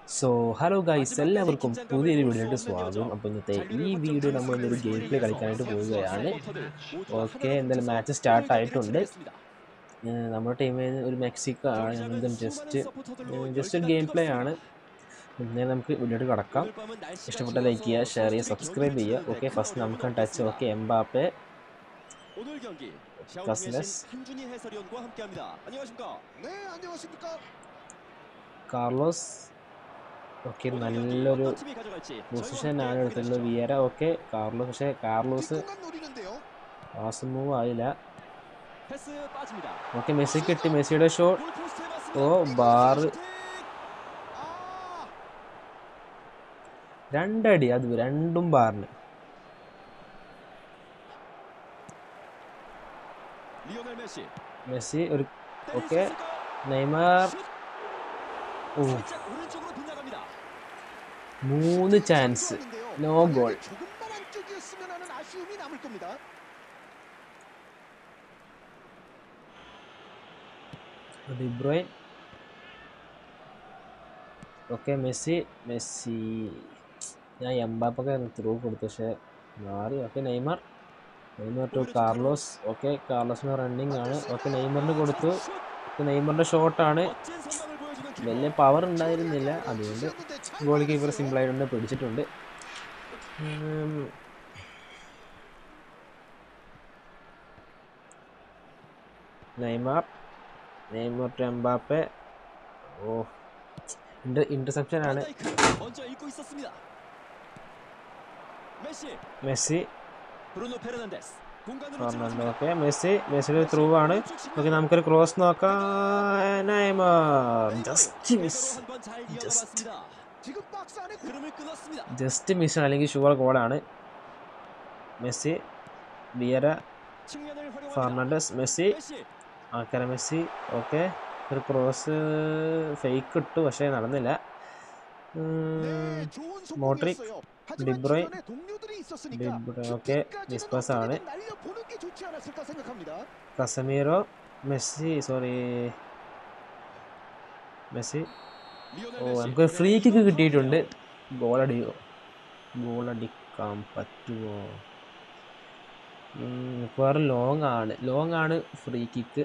So hello guys എല്ലാവർക്കും പുതിയൊരു വീഡിയോയിലേക്ക് സ്വാഗതം അപ്പോൾ ഇന്നത്തെ ഈ വീഡിയോ നമ്മൾ ഇന്നൊരു ഗെയിം പ്ലേ കളിക്കാനായിട്ട് പോവുകയാണ് ഓക്കെ എന്തായാലും മാച്ച് സ്റ്റാർട്ട് ആയിട്ടുണ്ട് ഏഹ് നമ്മുടെ ടീമിൽ നിന്ന് ഒരു മെക്സിക്കോ ആണ് എന്തും ജസ്റ്റ് ജസ്റ്റ് ഒരു ഗെയിം പ്ലേ ആണ് ഇന്നേ നമുക്ക് വീഡിയോട്ട് കടക്കാം ഇഷ്ടപ്പെട്ട ലൈക്ക് ചെയ്യുക ഷെയർ ചെയ്യുക സബ്സ്ക്രൈബ് ചെയ്യുക ഓക്കെ ഫസ്റ്റ് നമുക്ക് touch okay Mbappe 오늘 경기 가스레스. 샤오니메신 한준희 해설위원과 함께합니다. 안녕하십니까? 네, 안녕하십니까? Carlos okay നല്ലൊരു 어떤 팀이 가져갈지 പൊസിഷൻ ആണ് എടുത്തിട്ടുള്ളത് വിയര ഓക്കെ കാർലോസ് പക്ഷേ കാർലോസ് 뒷공간 노리는데요. പാസ് മൂവ് ആയില്ല 패스 빠집니다. ഓക്കെ മെസ്സി കിട്ടി മെസ്സിയുടെ ഷോട്ട് 골포스트에 ഓ 맞습니다. ബാർ 슈팅! 아, രണ്ടടി അത് രണ്ടും ബാറിന് 리오넬 메시. മെസ്സി ഒരു 때릴 오케이. 수 있을까요? നെയ്മർ 슛! ഓ 살짝 오른쪽으로 빗나갑니다. മൂന്ന് chance 좋았는데요. No goal 조금만 안쪽이었으면 하는 아쉬움이 남을 겁니다. De Bruyne okay Messi Messi ഞാൻ എംബാപ്പൊക്കെ ത്രൂ കൊടുത്തു പക്ഷേ മാറി okay Neymar Neymar to Carlos okay കാർലോസിന് റണ്ണിങ് ആണ് ഓക്കെ നെയ്മറിന് കൊടുത്തു 슛! ഓക്കെ നെയ്മറിൻ്റെ ഷോട്ടാണ് 멋진 선방을 보여주는 키퍼. വലിയ പവർ ഉണ്ടായിരുന്നില്ല അതുകൊണ്ട് 시험인데 잘 ഗോൾ കീപ്പർ 막았어요. സിമ്പിളായിട്ടുണ്ട് പിടിച്ചിട്ടുണ്ട് ഉം. നെയ്മർ നെയ്മർ ടു എംബാപ്പെ ഓ ഇന്റർ ഇന്റർസെപ്ഷൻ ആണ് 반다이크 먼저 읽고 있었습니다. 메시, മെസ്സി 브루노 페르난데스. 공간으로 ഫെർണാണ്ടോ 찔러줍니다. ഓക്കെ മെസ്സി മെസ്സിയുടെ ത്രൂ ആണ് ഓക്കെ നമുക്കൊരു ക്രോസ് നോക്കാം Neymar just miss 한번 잘 Just. 이어봤습니다. 지금 박스 안에 공- 흐름을 끊었습니다. Just miss അല്ലെങ്കിൽ ഷുവർ ഗോളാണ് മെസ്സി വിയര 측면을 활용합니다. ഫെർണാണ്ടസ് മെസ്സി 메시, ആക്കര മെസ്സി ഓക്കെ ഒരു ക്രോസ് ഫേക്ക് ഇട്ടു പക്ഷേ നടന്നില്ല ഉം, 네, 좋은 모드릭, 속공이었어요. 하지만 ഡിബ്രോ인, 주변에 동료들이 있었으니까 ഡിബ്രോയിൻ ഓക്കെ 슈팅까지는 മിസ്പാസ് ആണ് 어떻게든 날려보는 게 좋지 않았을까 생각합니다. കസമീറോ മെസ്സി സോറി മെസ്സി 리오넬 ഓ 메시. നമുക്കൊരു ഫ്രീ കിക്ക് കിട്ടിയിട്ടുണ്ട് ഗോളടിയോ ഗോളടിക്കാൻ പറ്റുമോ ഉം, മിക്കവാറും ലോങ് ആണ് ലോങ് ആണ് ഫ്രീ കിക്ക്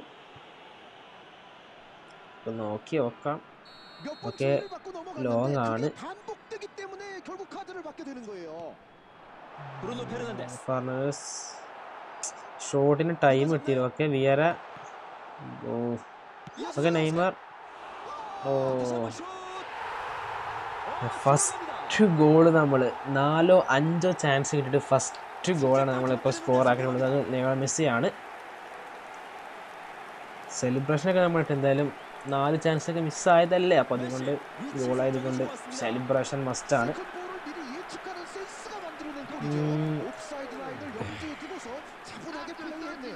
നോക്കി നോക്കാം 몇번 오케이. 기회를 받고 넘어갔는데 롱 안에. 그게 반복되기 때문에 결국 카드를 받게 되는 거예요. 브루노 페르난데스. ഫർണസ് ഷോട്ടിന് ടൈം കിട്ടിയത് ഓക്കെ വിയര ഓ ഓക്കെ നെയ്മർ ഓ 다시 한번 슛. 어, ഫസ്റ്റ് 성공합니다. ഗോൾ നമ്മൾ നാലോ അഞ്ചോ ചാൻസ് കിട്ടിയിട്ട് ഫസ്റ്റ് ഗോളാണ് നമ്മളിപ്പോൾ സ്കോർ ആക്കിയിട്ടുള്ളത് അത് നെയ്മർ മെസ്സിയാണ് സെലിബ്രേഷനൊക്കെ നമ്മളിട്ട് എന്തായാലും നാല് ചാൻസ് ഒക്കെ മിസ്സായതല്ലേ അപ്പോൾ അതുകൊണ്ട് ഗോളായതുകൊണ്ട് സെലിബ്രേഷൻ മസ്റ്റാണ് 세컨 볼을 미리 예측하는 센스가 만들어낸 음. 골이죠. 옵사이드 라인을 염두에 두고서 차분하게 플레이했네요.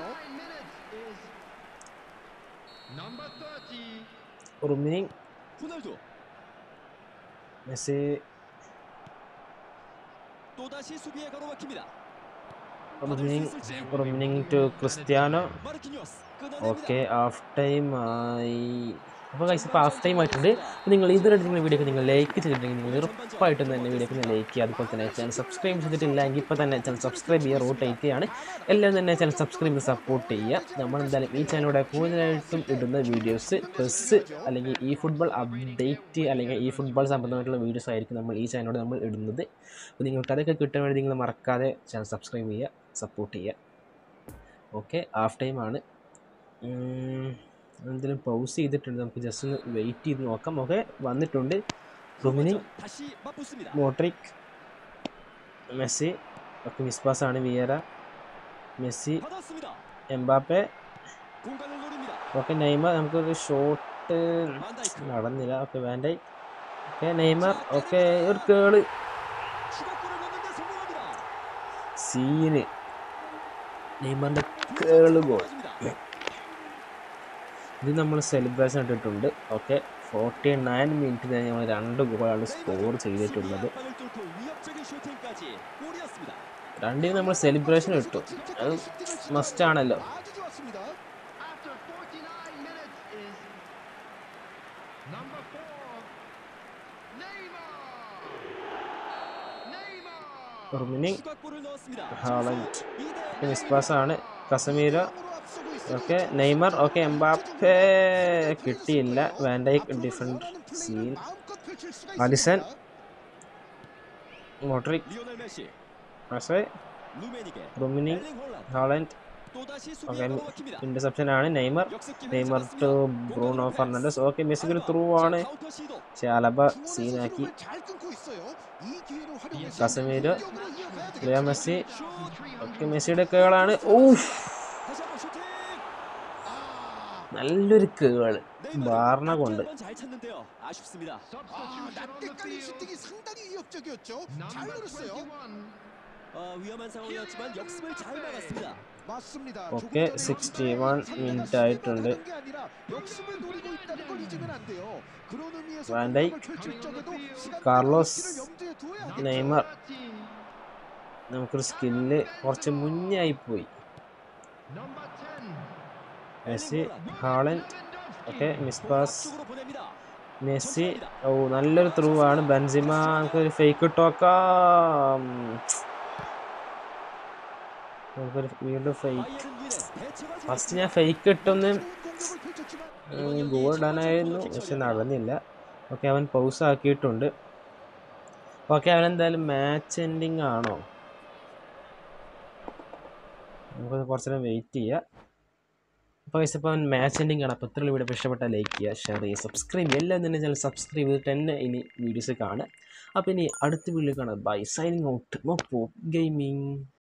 Rummenigge 호날두 Messi 또다시 수비에 가로막힙니다. Rummenigge Rummenigge to Cristiano 마르키뉴스 okay half time ആയി അപ്പോൾ കഴിച്ച് ഇപ്പോൾ ഹാഫ് ടൈം ആയിട്ടുണ്ട് അപ്പോൾ നിങ്ങൾ ഇതിലെടുക്കുന്ന വീഡിയോക്ക് നിങ്ങൾ ലൈക്ക് ചെയ്തിട്ടുണ്ടെങ്കിൽ നിങ്ങൾ ഉറപ്പായിട്ടും തന്നെ വീഡിയോക്ക് ലൈക്ക് ചെയ്യുക അതുപോലെ തന്നെ ചാനൽ സബ്സ്ക്രൈബ് ചെയ്തിട്ടില്ല എങ്കിൽ ഇപ്പോൾ തന്നെ ചാനൽ സബ്സ്ക്രൈബ് ചെയ്യുക റൂട്ട് എയ്റ്റ് ആണ് എല്ലാവരും തന്നെ ചാനൽ സബ്സ്ക്രൈബ് ചെയ്ത് സപ്പോർട്ട് ചെയ്യുക നമ്മൾ എന്തായാലും ഈ ചാനലിലൂടെ കൂടുതലായിട്ടും ഇടുന്ന വീഡിയോസ് പ്ലസ് അല്ലെങ്കിൽ ഈ ഫുട്ബോൾ അപ്ഡേറ്റ് അല്ലെങ്കിൽ ഈ ഫുട്ബോൾ സംബന്ധമായിട്ടുള്ള വീഡിയോസ് ആയിരിക്കും നമ്മൾ ഈ ചാനലിലൂടെ നമ്മൾ ഇടുന്നത് അപ്പോൾ നിങ്ങൾക്ക് അതൊക്കെ കിട്ടാൻ വേണ്ടി നിങ്ങൾ മറക്കാതെ ചാനൽ സബ്സ്ക്രൈബ് ചെയ്യുക സപ്പോർട്ട് ചെയ്യുക ഓക്കെ ഹാഫ് ടൈം ആണ് ഉം, എന്തെങ്കിലും പൗസ് ചെയ്തിട്ടുണ്ട് നമുക്ക് ജസ്റ്റ് ഒന്ന് വെയിറ്റ് ചെയ്ത് നോക്കാം ഓക്കെ വന്നിട്ടുണ്ട് റുമിനി 다시 맞붙습니다. മോട്രിക് മെസ്സി ഒക്കെ മിസ്പാസ് ആണ് Vieira Messi 받았습니다. Mbappe 공간을 노립니다. Okay Neymar നമുക്കൊരു ഷോട്ട് 반다이크 നടന്നില്ല okay Van Dijk okay Neymar okay ഒരു കേള് 추가골을 넣는데 성공합니다. സീന് നെയ്മറിൻ്റെ കേള് ഗോൾ 빠집니다. ഇത് നമ്മൾ സെലിബ്രേഷൻ ഇട്ടിട്ടുണ്ട് ഓക്കെ ഫോർട്ടി നയൻ മിനിറ്റ് തന്നെ നമ്മൾ രണ്ട് ഗോളാണ് സ്കോർ ചെയ്തിട്ടുള്ളത് 수비 압박을 뚫고 위협적인 슈팅까지 골이었습니다. രണ്ടിനും നമ്മൾ സെലിബ്രേഷൻ ഇട്ടു അത് മസ്റ്റ് ആണല്ലോ 아주 좋았습니다. After 49 minutes is number four, Rummenigge 추가골을 넣었습니다. Haaland 이대 miss പാസ്സാണ് Casemiro 앞서고 있습니다. Okay Neymar okay Mbappe കിട്ടിയില്ല വാൻഡൈക്ക് ഡിഫൻഡ് സീൻ 마음껏 펼칠 수가 아리센. 있습니다. മോട്രിക് 리오넬 메시, അസൈ 루메니게, റുമിനിങ് 엘링 홀란드 ഹാളൻഡ് 또다시 ഓക്കെ 수비에 걸어막힙니다. ഇന്റർസെപ്ഷൻ ആണ് Neymar 역습 기회를 Neymar to 잡았습니다. Bruno 공격으로 Fernandes okay മെസ്സിക്ക് ഒരു ത്രൂ 자, ആണ് 카운터 시도. പക്ഷേ അലബ 중원에서 സീനാക്കി 흐름을 잘 끊고 있어요. 이 기회를 활용해서 가스미르. 공격으로 이어가야 되겠죠. Leo Messi 슛. ഓക്കെ മെസ്സിയുടെ കേളാണ് ഊഫ് 다시 한번 슈팅. 아, നല്ലൊരു കേള് 네이마르 ബാർണ 앞에 കൊണ്ട് 한번 잘 찼는데요. 아쉽습니다. 아, 낯헷갈린 슈팅이 상당히 위협적이었죠. 잘 노렸어요. 아, 위험한 상황이었지만 역습을 잘 막았습니다. 맞습니다. 오케이, 조금 전에 61 상대가 minute 시도를 ആയിട്ടുണ്ട്. 하는 게 아니라 역습을 노리고 있다는 걸 잊으면 안 돼요. 그런 의미에서 വാൻഡൈക്ക്, 공격을 펼칠 적에도 시간과 കാർലോസ്, 위치를 염두에 두어야 നെയ്മർ നമുക്കൊരു സ്കില്ല് കുറച്ച് മുന്നേ ആയിപ്പോയി Messi Haaland okay miss pass 앞쪽으로 보냅니다. Messi ഓ നല്ലൊരു ത്രൂ ആണ് ബെൻസിമ നമുക്കൊരു ഫേക്ക് ഇട്ടോക്കാം നമുക്കൊരു വീണ്ടും ഫേക്ക് 바이에른 뮌헨 대처가 ഫസ്റ്റ് ഞാൻ ഫേക്ക് ഇട്ടൊന്ന് 좋은 공격을 펼쳤지만 ഗോൾ ഇടാനായിരുന്നു പക്ഷെ നടന്നില്ല ഓക്കെ അവൻ പൗസ് ആക്കിയിട്ടുണ്ട് ഓക്കെ അവൻ എന്തായാലും മാച്ച് എൻഡിങ് ആണോ നമുക്ക് കുറച്ച് നേരം വെയിറ്റ് ചെയ്യുക അപ്പോൾ ഗൈസ് ഇപ്പോൾ അവൻ മാച്ച് എൻഡിങ് ആണ് അപ്പോൾ ഇത്രയും വീഡിയോ ഇഷ്ടപ്പെട്ടാൽ ലൈക്ക് ചെയ്യുക ഷെയർ ചെയ്യുക സബ്സ്ക്രൈബ് ചെയ്യുക എല്ലാം തന്നെ ചാനൽ സബ്സ്ക്രൈബ് ചെയ്തിട്ട് തന്നെ ഇനി വീഡിയോസ് കാണുക അപ്പോൾ ഇനി അടുത്ത വീഡിയോ കാണാം bye signing out Mo gaming